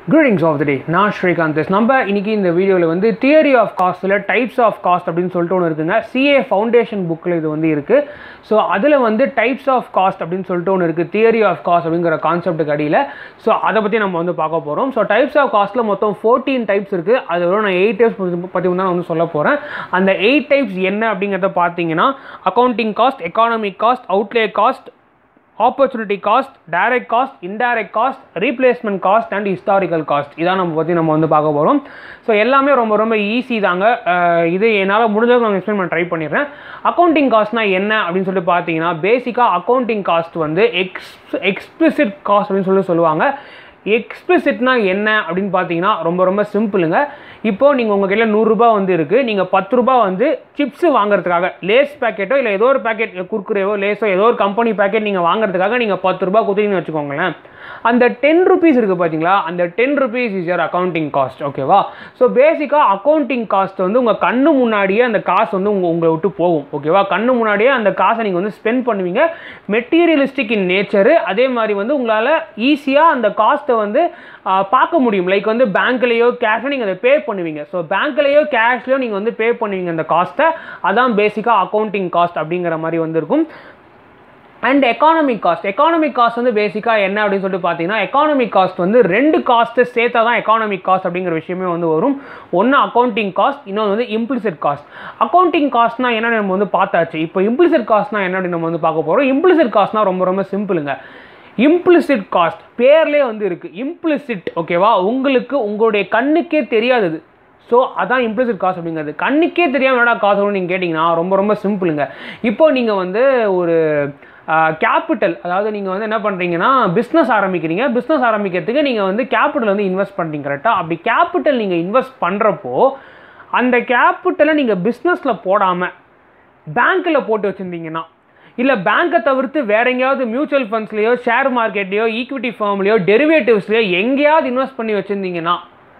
greetings of the டே நான் ஸ்ரீகாந்த் நம்ம இன்னைக்கு இந்த வீடியோவில் வந்து தியரி ஆஃப் காஸ்ட்டில் டைப்ஸ் ஆஃப் காஸ்ட் அப்படின்னு சொல்லிட்டு ஒன்று இருக்குங்க சிஏ ஃபவுண்டேஷன் புக்கில் இது வந்து இருக்குது ஸோ அதில் வந்து டைப்ஸ் ஆஃப் காஸ்ட் அப்படின்னு சொல்லிட்டு ஒன்று இருக்குது தியரி ஆஃப் காஸ்ட் அப்படிங்கிற கான்செப்ட்டுக்கு அடியில் ஸோ அதை பற்றி நம்ம வந்து பார்க்க போகிறோம் ஸோ டைப்ஸ் ஆஃப் காஸ்ட்டில் மொத்தம் ஃபோர்டீன் டைப்ஸ் இருக்குது அது வரும் நான் எயிட் டைப்ஸ் பற்றி தான் நான் வந்து சொல்ல போகிறேன் அந்த எயிட் டைப்ஸ் என்ன அப்படிங்கிறத பார்த்தீங்கன்னா accounting cost economic cost outlay cost opportunity cost direct cost indirect cost replacement cost and historical cost இதான் நம்ம பற்றி நம்ம வந்து பார்க்க போகிறோம் ஸோ எல்லாமே ரொம்ப ரொம்ப ஈஸி தாங்க அஹ் இது என்னால் முடிஞ்சளவுக்கு நான் எக்ஸ்பிளைன் பண்ண ட்ரை பண்ணிடுறேன் அக்கௌண்டிங் காஸ்ட்னா என்ன அப்படின்னு சொல்லிட்டு பார்த்தீங்கன்னா பேசிக்காக அக்கௌண்டிங் காஸ்ட் வந்து எக்ஸ் எக்ஸ்பிளிசிட் காஸ்ட் அப்படின்னு சொல்லி சொல்லுவாங்க எக்ஸ்பிளிசிட்னா என்ன அப்படின்னு பார்த்தீங்கன்னா ரொம்ப ரொம்ப சிம்பிளுங்க இப்போ நீங்கள் உங்கள் கையில் நூறுரூபா வந்து இருக்குது நீங்கள் பத்து ரூபா வந்து சிப்ஸு வாங்குறதுக்காக லேஸ் பேக்கெட்டோ இல்லை ஏதோ ஒரு பேக்கெட் குர்குரேவோ லேஸோ ஏதோ ஒரு கம்பெனி பேக்கெட் நீங்கள் வாங்குறதுக்காக நீங்கள் பத்து ரூபா கொடுத்தீங்கன்னு வச்சுக்கோங்களேன் அந்த டென் ருபீஸ் இருக்குது பார்த்தீங்களா அந்த ten rupees is your accounting cost ஓகேவா ஸோ பேசிக்காக அக்கௌண்டிங் காஸ்ட் வந்து உங்கள் கண்ணு முன்னாடியே அந்த காசு வந்து உங்கள் உங்களை விட்டு போகும் ஓகேவா கண்ணு முன்னாடியே அந்த காசை நீங்கள் வந்து ஸ்பெண்ட் பண்ணுவீங்க மெட்டீரியலிஸ்டிக் இன் நேச்சரு அதே மாதிரி வந்து உங்களால் ஈஸியாக அந்த காஸ்ட்டை வந்து ஆ, பார்க்க முடியும் லைக் வந்து பேங்க்லேயோ கேஷோ நீங்கள் அதை பே பண்ணுவீங்க ஸோ பேங்க்லேயோ கேஷ்லேயோ நீங்கள் வந்து பே பண்ணுவீங்க அந்த காஸ்ட்டை அதான் பேசிக்காக அக்கௌண்டிங் காஸ்ட் அப்படிங்கிற மாதிரி வந்து இருக்கும் and economic cost economic cost வந்து பேசிக்காக என்ன அப்படின்னு சொல்லிட்டு பார்த்தீங்கன்னா எக்கானமிக் காஸ்ட் வந்து ரெண்டு காஸ்ட்டு சேர்த்தா தான் எக்கானமிக் காஸ்ட் அப்படிங்கிற விஷயமே வந்து வரும் ஒன்று அக்கௌண்டிங் காஸ்ட் இன்னொன்று வந்து இம்ப்ளிசிட் காஸ்ட் அக்கௌண்டிங் காஸ்ட்னா என்ன நம்ம வந்து பார்த்தாச்சு இப்போ இம்ப்ளிசிட் காஸ்ட்னா என்ன அப்படின்னு நம்ம வந்து பார்க்க போகிறோம் இம்ப்ளிசிட் காஸ்ட்னா ரொம்ப ரொம்ப சிம்பிளுங்க இம்ப்ளிசிட் காஸ்ட் பேர்லேயே வந்து இருக்குது இம்ப்ளிசிட் ஓகேவா உங்களுக்கு உங்களுடைய கண்ணுக்கே தெரியாதது ஸோ அதான் இம்ப்ளிசிட் காஸ்ட் அப்படிங்கிறது கண்ணுக்கே தெரியாமல் என்னடா காசு வரும்னு நீங்கள் கேட்டிங்கன்னா ரொம்ப ரொம்ப சிம்பிளுங்க இப்போ நீங்கள் வந்து ஒரு கேபிட்டல் அதாவது நீங்கள் வந்து என்ன பண்ணுறீங்கன்னா பிஸ்னஸ் ஆரம்பிக்கிறீங்க பிஸ்னஸ் ஆரம்பிக்கிறதுக்கு நீங்கள் வந்து கேபிட்டல் வந்து இன்வெஸ்ட் பண்ணுறீங்க கரெக்டாக அப்படி கேபிட்டல் நீங்கள் இன்வெஸ்ட் பண்ணுறப்போ அந்த கேபிட்டலை நீங்கள் பிஸ்னஸில் போடாமல் பேங்க்கில் போட்டு வச்சுருந்தீங்கன்னா இல்லை பேங்க்கை தவிர்த்து வேற எங்கேயாவது மியூச்சுவல் ஃபண்ட்ஸ்லையோ ஷேர் மார்க்கெட்லையோ ஈக்விட்டி ஃபார்ம்லையோ டெரிவேட்டிவ்ஸ்லையோ எங்கேயாவது இன்வெஸ்ட் பண்ணி வச்சுருந்தீங்கன்னா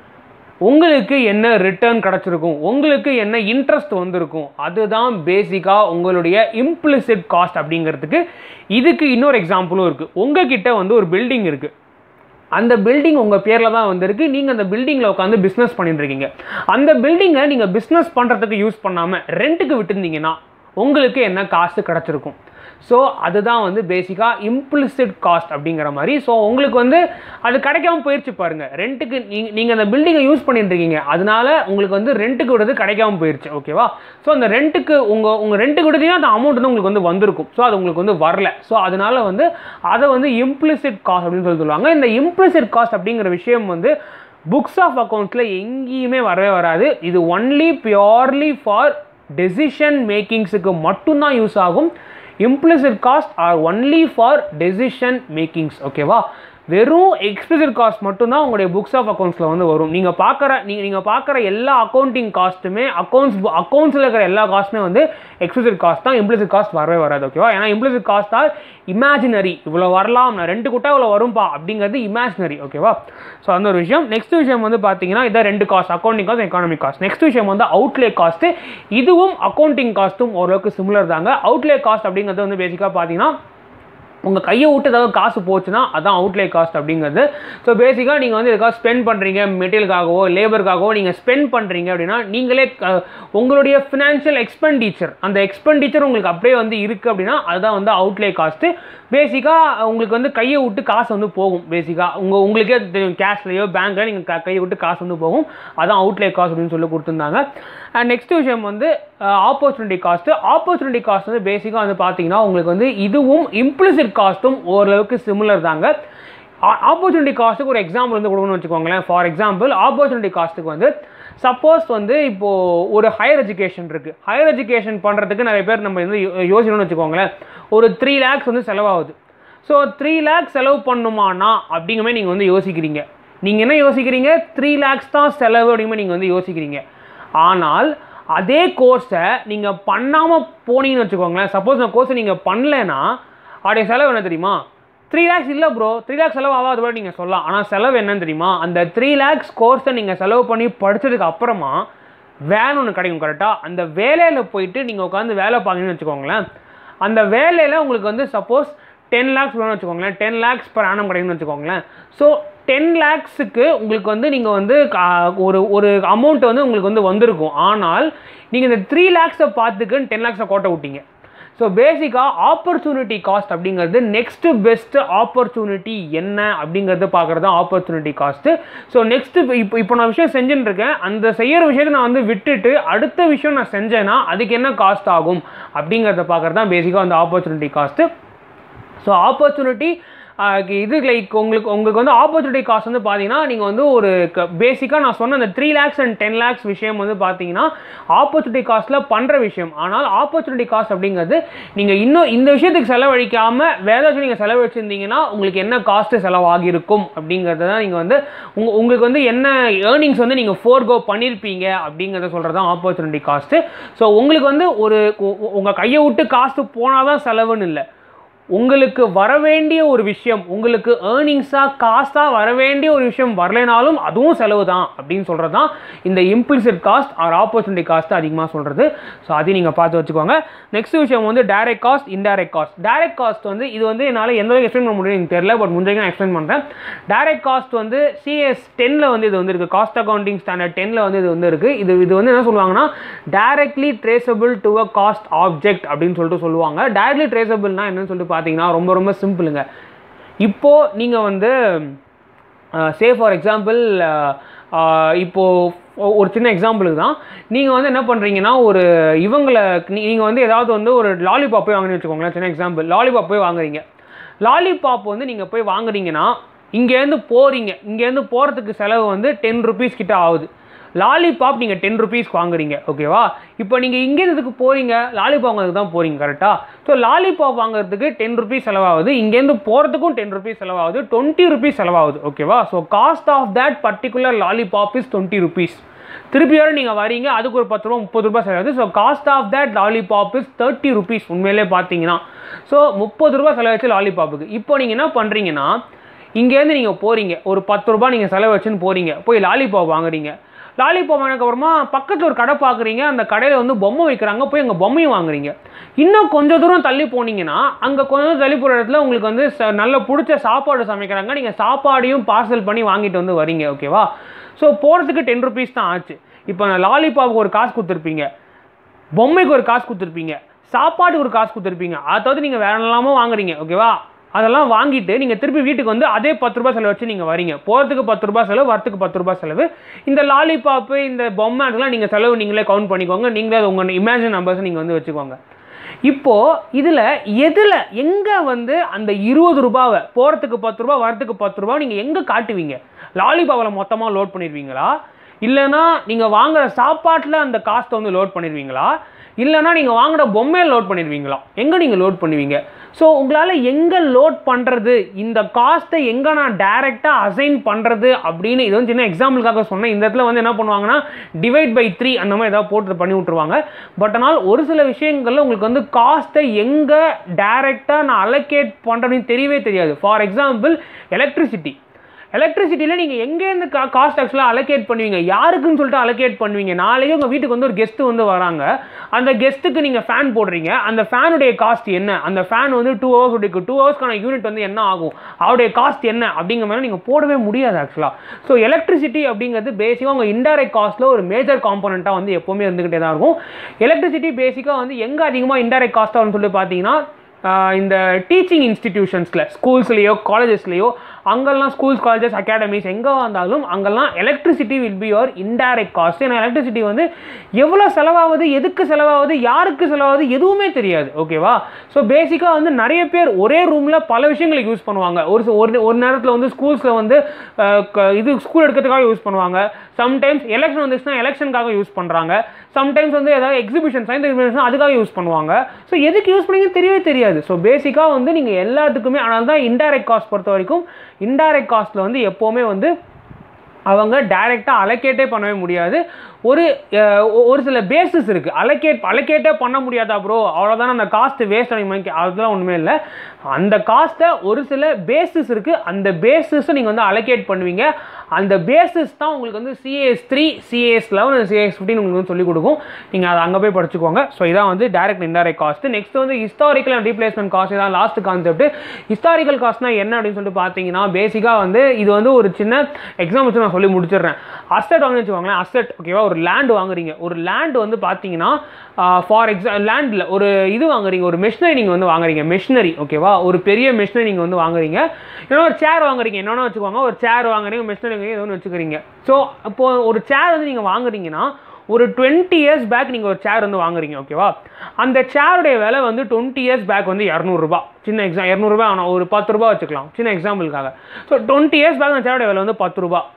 உங்களுக்கு என்ன ரிட்டர்ன் கிடச்சிருக்கும் உங்களுக்கு என்ன இன்ட்ரெஸ்ட் வந்திருக்கும் அதுதான் பேசிக்காக உங்களுடைய இம்ப்ளிசிட் காஸ்ட் அப்படிங்கிறதுக்கு இதுக்கு இன்னொரு எக்ஸாம்பிளும் இருக்குது உங்ககிட்ட வந்து ஒரு பில்டிங் இருக்குது அந்த பில்டிங் உங்கள் பேரில் தான் வந்திருக்கு நீங்கள் அந்த பில்டிங்கில் உட்காந்து பிஸ்னஸ் பண்ணிட்டு இருக்கீங்க அந்த பில்டிங்கை நீங்கள் பிஸ்னஸ் பண்ணுறதுக்கு யூஸ் பண்ணாமல் ரெண்ட்டுக்கு விட்டுருந்தீங்கன்னா உங்களுக்கு என்ன காசு கிடச்சிருக்கும் ஸோ அதுதான் வந்து பேசிக்காக இம்ப்ளிசிட் காஸ்ட் அப்படிங்கிற மாதிரி ஸோ உங்களுக்கு வந்து அது கிடைக்காம போயிடுச்சு பாருங்கள் ரெண்ட்டுக்கு நீங்கள் நீங்கள் அந்த பில்டிங்கை யூஸ் பண்ணிட்டு இருக்கீங்க அதனால உங்களுக்கு வந்து ரெண்ட்டுக்கு விடுறது கிடைக்காம போயிடுச்சு ஓகேவா ஸோ அந்த ரெண்ட்டுக்கு உங்கள் உங்கள் ரெண்ட்டுக்கு விடுறீங்கன்னா அந்த அமௌண்ட் வந்து உங்களுக்கு வந்து வந்திருக்கும் ஸோ அது உங்களுக்கு வந்து வரல ஸோ அதனால வந்து அதை வந்து இம்ப்ளிசிட் காஸ்ட் அப்படின்னு சொல்லி சொல்லுவாங்க இந்த இம்ப்ளிசிட் காஸ்ட் அப்படிங்கிற விஷயம் வந்து புக்ஸ் ஆஃப் அக்கௌண்ட்ஸில் எங்கேயுமே வரவே வராது இது ஒன்லி பியோர்லி ஃபார் டெசிஷன் மேக்கிங்ஸுக்கு மட்டும்தான் யூஸ் ஆகும் implicit cost are only for decision makings ஓகேவா வெறும் எக்ஸ்பிளிசிட் காஸ்ட் மட்டும்தான் உங்களுடைய புக்ஸ் ஆஃப் அக்கௌண்ட்ஸில் வந்து வரும் நீங்கள் பார்க்குற நீங்கள் நீங்கள் பார்க்குற எல்லா அக்கௌண்டிங் காஸ்ட்டுமே அக்கௌண்ட்ஸ் அக்கௌண்ட்ஸில் இருக்கிற எல்லா காஸ்ட்டுமே வந்து எக்ஸ்பிளிசிட் காஸ்ட் தான் இம்ப்ளிசிட் காஸ்ட் வரவே வராது ஓகேவா ஏன்னா இம்ப்ளிசிட் காஸ்ட் ஆர் இமேஜினரி இவ்வளோ வரலாம் நான் ரெண்டு குட்டா இவ்வளோ வரும்பா அப்படிங்கிறது இமேஜினரி ஓகேவா ஸோ அந்த ஒரு விஷயம் நெக்ஸ்ட் விஷயம் வந்து பார்த்தீங்கன்னா இதான் ரெண்டு cost accounting cost economic cost next விஷயம் வந்து அவுட்லே காஸ்ட்டு இதுவும் அக்கௌண்டிங் காஸ்ட்டும் ஓரளவுக்கு சிமிலர் தாங்க அவுட்லே காஸ்ட் அப்படிங்கிறது வந்து பேசிக்காக பார்த்தீங்கன்னா உங்கள் கையை விட்டு ஏதாவது காசு போச்சுன்னா அதான் அவுட்லே காஸ்ட் அப்படிங்கிறது ஸோ பேசிக்காக நீங்கள் வந்து எதுக்காக ஸ்பெண்ட் பண்ணுறீங்க மெட்டீரியலுக்காகவோ லேபருக்காகவோ நீங்கள் ஸ்பெண்ட் பண்ணுறீங்க அப்படின்னா நீங்களே அஹ், உங்களுடைய ஃபினான்ஷியல் எக்ஸ்பெண்டிச்சர் அந்த எக்ஸ்பெண்டிச்சர் உங்களுக்கு அப்படியே வந்து இருக்குது அப்படின்னா அதுதான் வந்து அவுட்லே காஸ்ட்டு பேசிக்காக உங்களுக்கு வந்து கையை விட்டு காசு வந்து போகும் பேசிக்காக உங்கள் உங்களுக்கே தெரியும் கேஷ்லையோ பேங்க்லையோ நீங்கள் கையை விட்டு காசு வந்து போகும் அதான் அவுட்லே காஸ்ட் அப்படின்னு சொல்லி கொடுத்துருந்தாங்க அண்ட் நெக்ஸ்ட் விஷயம் வந்து ஆப்பர்ச்சுனிட்டி காஸ்ட்டு ஆப்பர்ச்சுனிட்டி காஸ்ட் வந்து பேசிக்காக வந்து பார்த்தீங்கன்னா உங்களுக்கு வந்து இதுவும் இம்ப்ளிசிட் காஸ்ட்டும் ஓரளவுக்கு சிமிலர் தாங்க ஆப்பர்ச்சுனிட்டி காஸ்ட்டுக்கு ஒரு எக்ஸாம்பிள் வந்து கொடுக்கணும்னு வச்சுக்கோங்களேன் ஃபார் எக்ஸாம்பிள் ஆப்பர்ச்சுனிட்டி காஸ்ட்டுக்கு வந்து சப்போஸ் வந்து இப்போது ஒரு ஹையர் எஜுகேஷன் இருக்குது ஹையர் எஜுகேஷன் பண்ணுறதுக்கு நிறைய பேர் நம்ம வந்து யோ- யோசிக்கணும்னு வச்சுக்கோங்களேன் ஒரு த்ரீ லேக்ஸ் வந்து செலவாகுது ஸோ த்ரீ லேக்ஸ் செலவு பண்ணுமானா அப்படிங்குமே நீங்கள் வந்து யோசிக்கிறீங்க நீங்கள் என்ன யோசிக்கிறீங்க த்ரீ லேக்ஸ் தான் செலவு அப்படிங்குமே நீங்கள் வந்து யோசிக்கிறீங்க ஆனால் அதே கோர்ஸை நீங்கள் பண்ணாமல் போனீங்கன்னு வச்சுக்கோங்களேன் சப்போஸ் அந்த கோர்ஸை நீங்கள் பண்ணலைன்னா அதோடைய செலவு என்ன தெரியுமா த்ரீ லேக்ஸ் இல்லை ப்ரோ த்ரீ லேக்ஸ் செலவு ஆகாது கூட நீங்கள் சொல்லலாம் ஆனால் செலவு என்னன்னு தெரியுமா அந்த த்ரீ லேக்ஸ் கோர்ஸை நீங்கள் செலவு பண்ணி படிச்சதுக்கு அப்புறமா வேலை ஒன்று கிடைக்கும் கரெக்டாக அந்த வேலையில் போயிட்டு நீங்கள் உட்காந்து வேலை பார்க்கணும்னு வச்சுக்கோங்களேன் அந்த வேலையில் உங்களுக்கு வந்து சப்போஸ் டென் லேக்ஸ் வேணும்னு வச்சுக்கோங்களேன் டென் லேக்ஸ் per annum கிடைக்கும்னு வச்சுக்கோங்களேன் ஸோ டென் லேக்ஸுக்கு உங்களுக்கு வந்து நீங்கள் வந்து கா- ஒரு ஒரு அமௌண்ட் வந்து உங்களுக்கு வந்து வந்திருக்கும் ஆனால் நீங்கள் இந்த த்ரீ லேக்ஸை பார்த்துக்குன்னு டென் லேக்ஸை கோட்டை விட்டீங்க ஸோ பேசிக்காக ஆப்பர்ச்சுனிட்டி காஸ்ட் அப்படிங்கிறது நெக்ஸ்ட்டு பெஸ்ட்டு ஆப்பர்ச்சுனிட்டி என்ன அப்படிங்கிறத பார்க்குறது தான் ஆப்பர்ச்சுனிட்டி காஸ்ட்டு ஸோ நெக்ஸ்ட்டு இப்போ இப்போ நான் விஷயம் செஞ்சுட்டு இருக்கேன் அந்த செய்கிற விஷயத்தை நான் வந்து விட்டுட்டு அடுத்த விஷயம் நான் செஞ்சேன்னா அதுக்கு என்ன காஸ்ட் ஆகும் அப்படிங்கிறத பார்க்குறது தான் பேசிக்காக அந்த ஆப்பர்ச்சுனிட்டி காஸ்ட்டு ஸோ ஆப்பர்ச்சுனிட்டி இது லைக் உங்களுக்கு உங்களுக்கு வந்து ஆப்பர்ச்சுனிட்டி காஸ்ட் வந்து பார்த்தீங்கன்னா நீங்கள் வந்து ஒரு பேசிக்காக நான் சொன்ன அந்த three lakhs and ten lakhs விஷயம் வந்து பார்த்தீங்கன்னா ஆப்பர்ச்சுனிட்டி காஸ்ட்டில் பண்ணுற விஷயம் ஆனால் ஆப்பர்ச்சுனிட்டி காஸ்ட் அப்படிங்கிறது நீங்கள் இன்னும் இந்த விஷயத்துக்கு செலவழிக்காமல் வேற ஏதாச்சும் நீங்கள் செலவழிச்சிருந்தீங்கன்னா உங்களுக்கு என்ன காஸ்ட்டு செலவாகியிருக்கும் அப்படிங்கிறத தான் நீங்கள் வந்து உங்க உங்களுக்கு வந்து என்ன ஏர்னிங்ஸ் வந்து நீங்கள் ஃபோர்கோ பண்ணியிருப்பீங்க அப்படிங்கிறத சொல்கிறது தான் ஆப்பர்ச்சுனிட்டி காஸ்ட்டு ஸோ உங்களுக்கு வந்து ஒரு உங்கள் கையை விட்டு காசு போனால் தான் செலவுன்னு இல்லை உங்களுக்கு வர வேண்டிய ஒரு விஷயம் உங்களுக்கு ஏர்னிங்ஸாக காசாக வர வேண்டிய ஒரு விஷயம் வரலைனாலும் அதுவும் செலவு தான் அப்படின்னு சொல்கிறது தான் இந்த implicit cost or opportunity cost அதிகமாக சொல்கிறது ஸோ அதையும் நீங்கள் பார்த்து வச்சுக்கோங்க நெக்ஸ்ட் விஷயம் வந்து direct cost indirect cost direct cost வந்து இது வந்து என்னால் எந்த அளவுக்கு எக்ஸ்பிளைன் பண்ண முடியும் எனக்கு தெரியல பட் முடிஞ்ச நான் எக்ஸ்பிளைன் பண்ணுறேன் டைரக்ட் காஸ்ட் வந்து சிஎஸ் டென்னில் வந்து இது வந்து இருக்குது காஸ்ட் அக்கௌண்டிங் ஸ்டாண்டர்ட் டென்னில் வந்து இது வந்து இருக்குது இது இது வந்து என்ன சொல்லுவாங்கன்னா directly traceable to a cost object அப்படின்னு சொல்லிட்டு சொல்லுவாங்க டைரக்ட்லி ட்ரேசபிள்னா என்னன்னு சொல்லிட்டு பார்த்தீங்கன்னா ரொம்ப ரொம்ப சிம்பிளுங்க இப்போது நீங்கள் வந்து சே ஃபார் எக்ஸாம்பிள் இப்போது ஒரு சின்ன எக்ஸாம்பிளுக்கு தான் நீங்கள் வந்து என்ன பண்ணுறீங்கன்னா ஒரு இவங்களை நீங்கள் வந்து ஏதாவது வந்து ஒரு லாலிபாப் போய் வாங்குறீங்கன்னு வச்சுக்கோங்களேன் சின்ன எக்ஸாம்பிள் லாலிபாப் போய் வாங்குறீங்க லாலிபாப் வந்து நீங்கள் போய் வாங்குறீங்கன்னா இங்கேருந்து போகிறீங்க இங்கேருந்து போகிறதுக்கு செலவு வந்து டென் ருபீஸ் கிட்ட ஆகுது லாலிபாப் நீங்கள் டென் ருபீஸ்க்கு வாங்குறீங்க ஓகேவா இப்போ நீங்கள் இங்கேருந்துக்கு போகிறீங்க லாலிபாப் வாங்குறதுக்கு தான் போகிறீங்க கரெக்டாக ஸோ லாலிபாப் வாங்குறதுக்கு டென் ருபீஸ் செலவாகுது இங்கேருந்து போகிறதுக்கும் டென் ருபீஸ் செலவாகுது டுவெண்ட்டி ருபீஸ் செலவாகுது ஓகேவா so cost of that particular lollipop is twenty rupees திருப்பியோட நீங்கள் வரீங்க அதுக்கு ஒரு பத்து ரூபா முப்பது ரூபாய் செலவாகுது so cost of that lollipop is thirty rupees உண்மையிலே பார்த்தீங்கன்னா ஸோ முப்பது ரூபாய் செலவச்சு லாலிபாப்புக்கு இப்போ நீங்கள் என்ன பண்ணுறீங்கன்னா இங்கேருந்து நீங்கள் போகிறீங்க ஒரு பத்து ரூபாய் நீங்கள் செலவு வச்சுன்னு போகிறீங்க போய் லாலிபாப் வாங்குறீங்க லாலிபாப் வாங்கினதுக்கப்புறமா பக்கத்தில் ஒரு கடை பார்க்குறீங்க அந்த கடையில் வந்து பொம்மை வைக்கிறாங்க போய் அங்கே பொம்மையும் வாங்குறீங்க இன்னும் கொஞ்சம் தூரம் தள்ளி போனீங்கன்னா அங்கே கொஞ்சம் தூரம் தள்ளி போகிற இடத்துல உங்களுக்கு வந்து ச- நல்ல பிடிச்ச சாப்பாடு சமைக்கிறாங்க நீங்கள் சாப்பாடையும் பார்சல் பண்ணி வாங்கிட்டு வந்து வரீங்க ஓகேவா ஸோ போகிறதுக்கு டென் ருபீஸ் தான் ஆச்சு இப்போ நான் லாலிபாப்புக்கு ஒரு காசு கொடுத்துருப்பீங்க பொம்மைக்கு ஒரு காசு கொடுத்துருப்பீங்க சாப்பாடுக்கு ஒரு காசு கொடுத்துருப்பீங்க அதை தவிர்த்து நீங்கள் வேற எல்லாமோ வாங்குறீங்க ஓகேவா அதெல்லாம் வாங்கிட்டு நீங்கள் திருப்பி வீட்டுக்கு வந்து அதே பத்து ரூபாய் செலவு வச்சு நீங்கள் வரீங்க போகிறதுக்கு பத்து ரூபாய் செலவு வரத்துக்கு பத்து ரூபாய் செலவு இந்த லாலிபாப்பு இந்த பொம்மை அதெல்லாம் நீங்கள் செலவு நீங்களே கவுண்ட் பண்ணிக்கோங்க நீங்களே அது உங்கள் இமேஜின் நம்பர்ஸ் நீங்கள் வந்து வச்சுக்கோங்க இப்போ இதில் எதில் எங்கே வந்து அந்த இருபது ரூபாவை போகிறதுக்கு பத்து ரூபா வரத்துக்கு பத்து ரூபா நீங்கள் எங்கே காட்டுவீங்க லாலிபாவில் மொத்தமாக லோட் பண்ணிடுவீங்களா இல்லைன்னா நீங்கள் வாங்குற சாப்பாட்டில் அந்த காஸ்ட்டை வந்து லோட் பண்ணிடுவீங்களா இல்லைன்னா நீங்கள் வாங்குற பொம்மையை லோட் பண்ணிடுவீங்களா எங்கே நீங்கள் லோட் பண்ணுவீங்க ஸோ உங்களால் எங்கே லோட் பண்ணுறது இந்த காஸ்ட்டை எங்கே நான் டைரெக்டாக அசைன் பண்ணுறது அப்படின்னு இது வந்து சின்ன எக்ஸாம்பிளுக்காக சொன்னேன் இந்த இடத்துல வந்து என்ன பண்ணுவாங்கன்னா டிவைட் பை த்ரீ அந்த மாதிரி ஏதாவது போட்டு பண்ணி விட்ருவாங்க பட் ஆனால் ஒரு சில விஷயங்கள்ல உங்களுக்கு வந்து காஸ்ட்டை எங்கே டைரெக்டாக நான் அலோகேட் பண்ணுறதுன்னு தெரியவே தெரியாது ஃபார் எக்ஸாம்பிள் எலக்ட்ரிசிட்டி எலக்ட்ரிசிட்டியில் நீங்கள் எங்கேருந்து கா காஸ்ட் ஆக்சுவலாக அலோகேட் பண்ணுவீங்க யாருக்குன்னு சொல்லிட்டு அலோகேட் பண்ணுவீங்க நாளைக்கு உங்கள் வீட்டுக்கு வந்து ஒரு கெஸ்ட் வந்து வராங்க அந்த கெஸ்ட்டுக்கு நீங்கள் ஃபேன் போடுறீங்க அந்த ஃபேனுடைய காஸ்ட் என்ன அந்த ஃபேன் வந்து டூ ஹவர்ஸ் உடைய டூ ஹவர்ஸ்க்கான யூனிட் வந்து என்ன ஆகும் அவருடைய காஸ்ட் என்ன அப்படிங்கிற மாதிரி நீங்கள் போடவே முடியாது ஆக்சுவலாக ஸோ எலக்ட்ரிசிட்டி அப்படிங்கிறது பேசிக்காக உங்கள் இன்டைரக்ட் காஸ்ட்டில் ஒரு மேஜர் காம்பனண்ட்டாக வந்து எப்போவுமே இருந்துக்கிட்டே தான் இருக்கும் எலக்ட்ரிசிட்டி பேசிக்காக வந்து எங்கே அதிகமாக இன்டைரக்ட் காஸ்ட்டாக வரும்னு சொல்லி பார்த்தீங்கன்னா ஆஹ் இந்த டீச்சிங் இன்ஸ்டிடியூஷன்ஸில் ஸ்கூல்ஸ்லேயோ காலேஜஸ்லேயோ அங்கெல்லாம் ஸ்கூல்ஸ் காலேஜஸ் அகாடமிஸ் எங்கே வந்தாலும் அங்கெல்லாம் electricity will be your indirect cost ஏன்னா எலக்ட்ரிசிட்டி வந்து எவ்வளோ செலவாகுது எதுக்கு செலவாகுது யாருக்கு செலவாகுது எதுவுமே தெரியாது ஓகேவா ஸோ பேசிக்காக வந்து நிறைய பேர் ஒரே ரூமில் பல விஷயங்களுக்கு யூஸ் பண்ணுவாங்க ஒரு சி- ஒரு ஒரு நேரத்தில் வந்து ஸ்கூல்ஸில் வந்து ஆஹ் க- இது ஸ்கூல் எடுக்கிறதுக்காக யூஸ் பண்ணுவாங்க சம்டைம்ஸ் எலெக்ஷன் வந்துச்சுன்னா எலெக்ஷனுக்காக யூஸ் பண்ணுறாங்க சம்டைம்ஸ் வந்து ஏதாவது எக்ஸிபிஷன் சயின்ஸ் எக்ஸிபிஷன் அதுக்காக யூஸ் பண்ணுவாங்க ஸோ எதுக்கு யூஸ் பண்ணீங்கன்னு தெரியவே தெரியாது ஸோ பேசிக்காக வந்து நீங்கள் எல்லாத்துக்குமே ஆனால் தான் இன்டைரக்ட் காஸ்ட் பொறுத்த வரைக்கும் இன்டைரக்ட் காஸ்ட்டில் வந்து எப்போவுமே வந்து அவங்க டைரெக்டாக அலோகேட்டே பண்ணவே முடியாது ஒரு அஹ், ஒ- ஒரு சில பேசிஸ் இருக்குது அலோகேட் அலோகேட்டே பண்ண முடியாதா ப்ரோ அவ்வளோதானே அந்த காஸ்ட் வேஸ்ட் ஆகி அதெல்லாம் ஒன்றுமே இல்லை அந்த காஸ்ட்டை ஒரு சில பேசிஸ் இருக்குது அந்த பேசிஸை நீங்கள் வந்து அலோகேட் பண்ணுவீங்க அந்த பேசிஸ் தான் உங்களுக்கு வந்து CAS three CAS eleven CAS fifteen உங்களுக்கு வந்து சொல்லிக் கொடுக்கும் நீங்கள் அதை அங்கே போய் படிச்சுக்கோங்க ஸோ இதான் வந்து டைரக்ட் இன்டைரக்ட் காஸ்ட் நெக்ஸ்ட் வந்து ஹிஸ்டாரிக்கல் அண்ட் ரீப்ளேஸ்மெண்ட் காஸ்ட் இதான் லாஸ்ட் கான்செப்ட் ஹிஸ்டாரிக்கல் காஸ்ட்னா என்ன அப்படின்னு சொல்லிட்டு பார்த்தீங்கன்னா பேசிக்காக வந்து இது வந்து ஒரு சின்ன எக்ஸாம் வச்சு நான் சொல்லி முடிச்சிடுறேன் அசட் வாங்கி வச்சுக்கோங்களேன் அசட் ஓகேவா ஒரு லேண்ட் வாங்குறீங்க ஒரு லேண்ட் வந்து பார்த்தீங்கன்னா ஃபார் எக்ஸா லேண்டில் ஒரு இது வாங்குறீங்க ஒரு மிஷினரி நீங்கள் வந்து வாங்குறீங்க மிஷினரி ஓகேவா ஒரு பெரிய மிஷினரி நீங்கள் வந்து வாங்குறீங்க இல்லைன்னா ஒரு சேர் வாங்குறீங்க என்னென்ன வச்சுக்கோங்க ஒரு சேர் வாங்குறீங்க மிஷினரி ஏதோ ஒன்று வச்சுக்கிறீங்க ஸோ இப்போ ஒரு சேர் வந்து நீங்கள் வாங்குறீங்கன்னா ஒரு டுவெண்ட்டி இயர்ஸ் பேக் நீங்கள் ஒரு சேர் வந்து வாங்குறீங்க ஓகேவா அந்த சேருடைய விலை வந்து டுவெண்ட்டி இயர்ஸ் பேக் வந்து இரநூறுபா சின்ன எக்ஸாம் இரநூறுபா ஆனால் ஒரு பத்து ரூபா வச்சுக்கலாம் சின்ன எக்ஸாம்பிளுக்காக ஸோ டுவெண்ட்டி இயர்ஸ் பேக் அந்த சேருடைய விலை வந்து பத்து ரூபா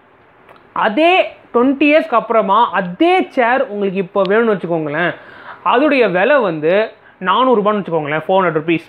அதே டுவெண்ட்டி இயர்ஸ்க்கு அப்புறமா அதே சேர் உங்களுக்கு இப்போ வேணும்னு வச்சுக்கோங்களேன் அதோடைய விலை வந்து நானூறுபான்னு வச்சுக்கோங்களேன் four hundred rupees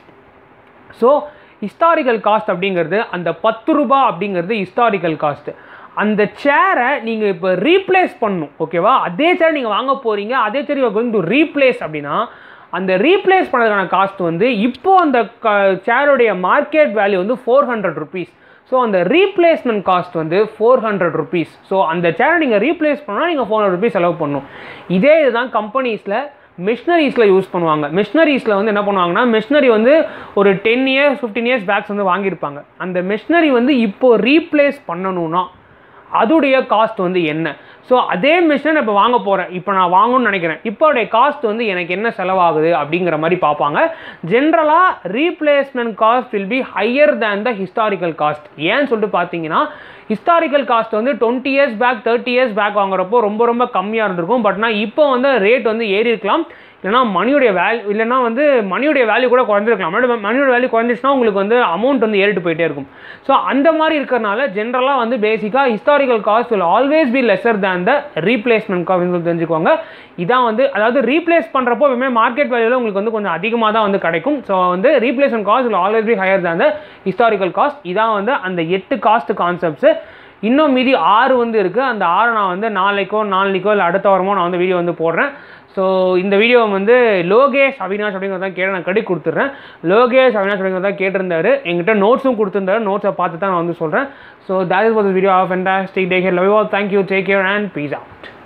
so historical cost அப்படிங்கிறது அந்த பத்து ரூபா அப்படிங்கிறது ஹிஸ்டாரிக்கல் காஸ்ட் அந்த சேரை நீங்கள் இப்போ ரீப்ளேஸ் பண்ணணும் ஓகேவா அதே சேர் நீங்கள் வாங்க போகிறீங்க அதே chair you going to replace அப்படின்னா அந்த ரீப்ளேஸ் பண்ணுறதுக்கான காஸ்ட் வந்து இப்போ அந்த சேருடைய மார்க்கெட் வேல்யூ வந்து ஃபோர் ஹண்ட்ரட் ருபீஸ் ஸோ அந்த ரீப்ளேஸ்மெண்ட் காஸ்ட் வந்து ஃபோர் ஹண்ட்ரட் ருபீஸ் ஸோ அந்த சேரை நீங்கள் ரீப்ளேஸ் பண்ணால் நீங்கள் ஃபோர் ஹண்ட்ரட் ருபீஸ் செலவு பண்ணணும் இதே இதுதான் கம்பெனிஸில் மிஷினரிஸில் யூஸ் பண்ணுவாங்க மிஷினரிஸில் வந்து என்ன பண்ணுவாங்கன்னா மிஷினரி வந்து ஒரு ten years fifteen years backs வந்து வாங்கியிருப்பாங்க அந்த மிஷினரி வந்து இப்போ ரீப்ளேஸ் பண்ணணும்னா அதோடைய காஸ்ட் வந்து என்ன ஸோ அதே மிஷினை இப்போ வாங்க போகிறேன் இப்போ நான் வாங்கணும்னு நினைக்கிறேன் இப்போடைய காஸ்ட் வந்து எனக்கு என்ன செலவாகுது அப்படிங்கிற மாதிரி பார்ப்பாங்க ஜென்ரலாக replacement cost will be higher than the historical cost ஏன்னு சொல்லிட்டு பார்த்தீங்கன்னா ஹிஸ்டாரிக்கல் காஸ்ட் வந்து twenty years back thirty years back வாங்குறப்போ ரொம்ப ரொம்ப கம்மியாக இருந்திருக்கும் பட் நான் இப்போ வந்து ரேட் வந்து ஏறி இருக்கலாம் இல்லைனா மணியுடைய வேல்யூ இல்லைனா வந்து மணியுடைய வேல்யூ கூட குறைஞ்சிருக்கலாம் மறுபடியும் மணியோட வேல்யூ குறைஞ்சிச்சுன்னா உங்களுக்கு வந்து அமௌண்ட் வந்து ஏறிட்டு போயிட்டே இருக்கும் ஸோ அந்த மாதிரி இருக்கிறனால ஜென்ரலாக வந்து பேசிக்காக historical cost will always be lesser than the replacement cost தெரிஞ்சுக்கோங்க இதான் வந்து அதாவது ரீப்ளேஸ் பண்ணுறப்போ எப்பவுமே மார்க்கெட் வேல்யூவில் உங்களுக்கு வந்து கொஞ்சம் அதிகமாக தான் வந்து கிடைக்கும் ஸோ வந்து replacement cost will always be higher than the historical cost இதான் வந்து அந்த எட்டு காஸ்ட் கான்செப்ட்ஸு இன்னும் மீதி ஆறு வந்து இருக்குது அந்த ஆறை நான் வந்து நாளைக்கோ நாளைக்கோ இல்லை அடுத்த வாரமோ நான் வந்து வீடியோ வந்து போடுறேன் ஸோ இந்த வீடியோ வந்து லோகேஷ் அவினாஷ் அப்படிங்கிறத கேட்டு நான் கடி கொடுத்துட்றேன் லோகேஷ் அவினாஷ் அப்படிங்கிறத கேட்டிருந்தாரு எங்கிட்ட நோட்ஸும் கொடுத்துருந்தாரு நோட்ஸை பார்த்து தான் நான் வந்து சொல்கிறேன் so that is for the video of fantastic day here love you all thank you take care and peace out